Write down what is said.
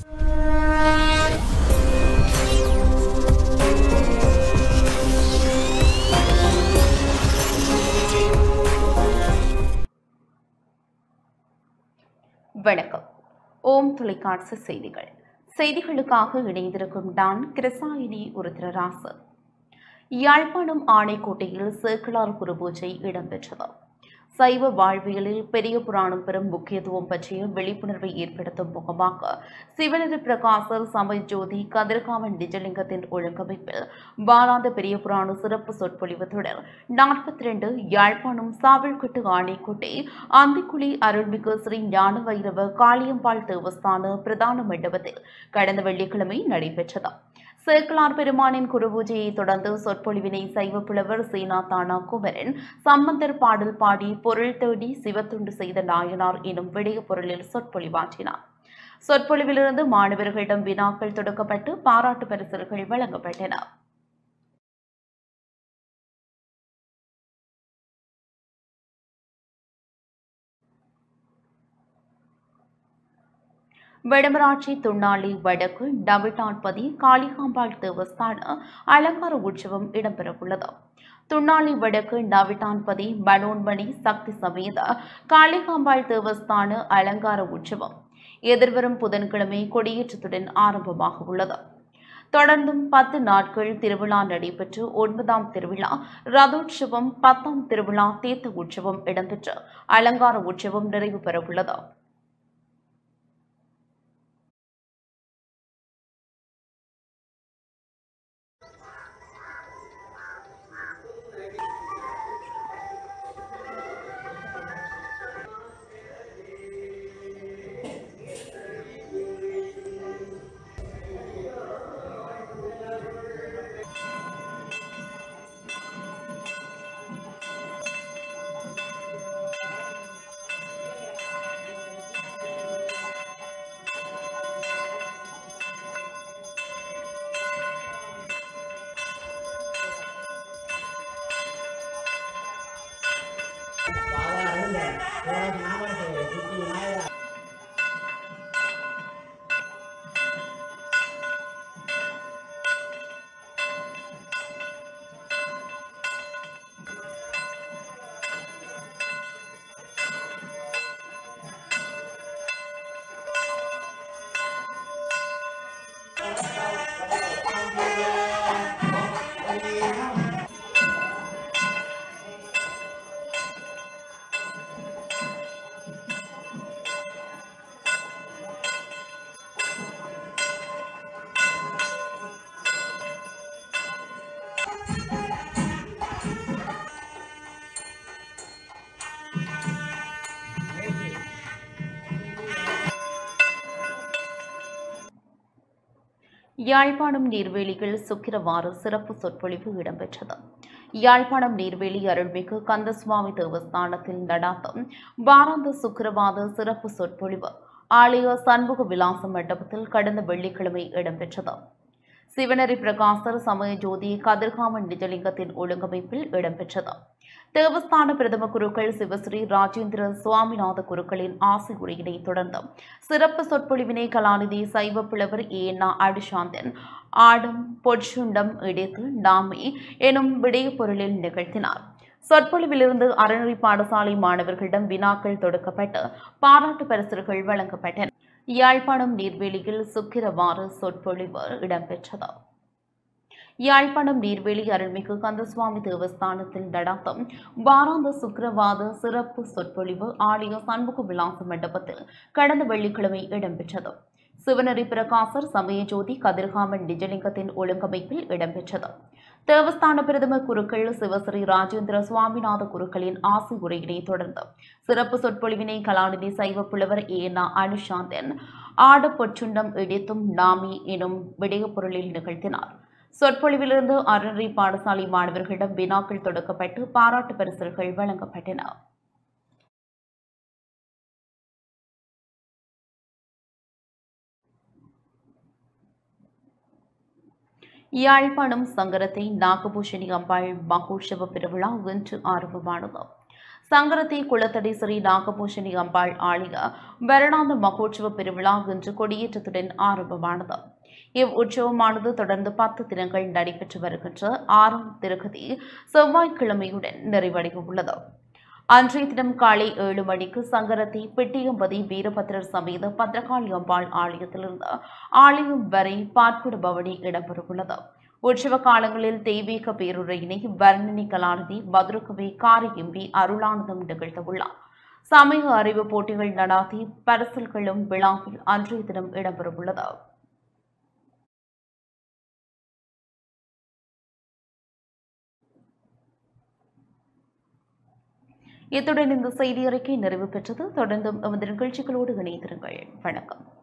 வணக்கம் ஓம் தொலைக்காட்சி செய்திகள் செய்திகளுக்காக இணைந்திருக்கும் நான் கிருசாயினி உருத்திரராசு யாழ்ப்பாணம் ஆணைக்கோட்டையில் சேக்கிழார் குருபூஜை இடம்பெற்றது சைவ வாழ்வியலில் பெரிய புராணம் பெறும் முக்கியத்துவம் பற்றிய விழிப்புணர்வை ஏற்படுத்தும் முகமாக சிவனரி பிரகாசர் சமய ஜோதி கதிர்காமன் நிஜலிங்கத்தின் ஒழுங்கமைப்பில் வாராந்த பெரிய புராண சிறப்பு சொற்பொழிவு தொடர் நாற்பத்தி ரெண்டு யாழ்ப்பாணம் சாவல்கட்டு ஆணைக்கோட்டை அந்திக்குழி அருள்மிகு ஸ்ரீ ஞான வைரவ காளியம்பாள் தேவஸ்தான பிரதான மண்டபத்தில் கடந்த வெள்ளிக்கிழமை நடைபெற்றது சேக்கலார் பெருமானின் குருபூஜையை தொடர்ந்து சொற்பொழிவினை சைவ புலவர் சீனா தானா குமரன் சம்பந்தர் பாடல் பாடி பொருள் தேடி சிவத்துண்டு செய்த நாயனார் எனும் விடய பொருளில் சொற்பொழிவாற்றினார் சொற்பொழிவிலிருந்து மாணவர்களிடம் வினாக்கள் தொடுக்கப்பட்டு பாராட்டு பரிசுகள் வழங்கப்பட்டன வடமராட்சி துண்ணாளி வடக்கு டபிட்டான்பதி காளிகாம்பாள் தேவஸ்தான அலங்கார உற்சவம் இடம்பெறவுள்ளது துண்ணாளி வடக்கு நவிட்டான்பதி மனோன்மணி சக்தி சமேத காளிகாம்பாள் தேவஸ்தான அலங்கார உற்சவம் எதிர்வரும் புதன்கிழமை கொடியேற்றத்துடன் ஆரம்பமாக உள்ளது தொடர்ந்தும் பத்து நாட்கள் திருவிழா நடைபெற்று ஒன்பதாம் திருவிழா ரதோற்சவம் பத்தாம் திருவிழா தீர்த்த உற்சவம் இடம்பெற்று அலங்கார உற்சவம் நிறைவு பெறவுள்ளது யாழ்ப்பாணம் நீர்வேலியில் சுக்கிரவார சிறப்பு சொற்பொழிவு இடம்பெற்றது யாழ்ப்பாணம் நீர்வேலி அருள்மிகு கந்தசுவாமி தேவஸ்தானத்தில் நடாத்தும் வாராந்த சுக்கிரவாத சிறப்பு சொற்பொழிவு ஆலய சண்முக விலாச மண்டபத்தில் கடந்த வெள்ளிக்கிழமை இடம்பெற்றது சிவனரி பிரகாசர் சமய ஜோதி கதிர்காமன் நிஜலிங்கத்தின் ஒழுங்கமைப்பில் இடம்பெற்றது தேவஸ்தான பிரதம குருக்கள் சிவஸ்ரீ ராஜேந்திர சுவாமிநாத குருக்களின் ஆசை உரையினை தொடர்ந்து சிறப்பு சொற்பொழிவினை கலாநிதி சைவ புலவர் ஏனா அடிசாந்தன் ஆடம் பொற்சுண்டம் இடித்து நாமே எனும் விடய பொருளில் நிகழ்த்தினார் சொற்பொழிவிலிருந்து அறநெறி பாடசாலை மாணவர்களிடம் வினாக்கள் தொடுக்கப்பட்டு பாராட்டு பரிசுகள் வழங்கப்பட்டன யாழ்ப்பாணம் நீர்வேலியில் சுக்கிரவார சொற்பொழிவு இடம்பெற்றது யாழ்ப்பாணம் நீர்வேலி அருள்மிகு கந்தசுவாமி தேவஸ்தானத்தில் நடாத்தும் வாராந்த சுக்கிரவாத சிறப்பு சொற்பொழிவு ஆலய சண்முக விலாச மண்டபத்தில் கடந்த வெள்ளிக்கிழமை இடம்பெற்றது சிவனரி பிரகாசர் சமயஜோதி கதிர்காமன் நிஜலிங்கத்தின் ஒழுங்கமைப்பில் இடம்பெற்றது தேவஸ்தான பிரதம குருக்கள் சிவஸ்ரீ ராஜேந்திர சுவாமிநாத குருக்களின் ஆசை உரையினை தொடர்ந்து சிறப்பு சொற்பொழிவினை கலாநிதி சைவ புலவர் ஏனா அனுஷாந்தன் ஆட பொற்றுண்டம் இடித்தும் நாமி எனும் விடயப் பொருளில் நிகழ்த்தினார் சொற்பொழிவிலிருந்து அறநெறி பாடசாலை மாணவர்களிடம் வினாக்கள் தொடுக்கப்பட்டு பாராட்டு பரிசுகள் வழங்கப்பட்டன யாழ்ப்பாணம் சங்கரத்தை நாகபூஷணி அம்பாள் மகோற்சவ பெருவிழா இன்று ஆரம்பமானது சங்கரத்தி குளத்தடி ஸ்ரீ நாகபூஷணி அம்பாள் ஆலய வருடாந்த மகோற்சவ பெருவிழா இன்று கொடியேற்றத்துடன் ஆரம்பமானது இவ் உற்சவமானது தொடர்ந்து பத்து தினங்கள் நடைபெற்று வருகின்ற ஆறாம் திருகதி செவ்வாய்க்கிழமையுடன் நிறைவடைய உள்ளது அன்றைய தினம் காலை ஏழு மணிக்கு சங்கரத்தி பெட்டியம்பதி வீரபத்ரர் சமேத பத்ரகாளி அம்பாள் ஆலயத்திலிருந்து ஆலயம் வரை பார்க்குட பவனி இடம்பெறவுள்ளது உற்சவ காலங்களில் தெய்வீக பேருரையினை வர்ணனி கலாநிதி மதுரகவி காரியம்பி அருளானந்தம் நிகழ்த்தவுள்ளார் சமய அறிவு போட்டிகள் நடாத்தி பரிசல்களும் விழாவில் அன்றைய தினம் இடம்பெறவுள்ளது இத்துடன் இந்த செய்தி அறிக்கை நிறைவு பெற்றது தொடர்ந்தும் எமது நிகழ்ச்சிகளோடு இணைந்திருங்கள் வணக்கம்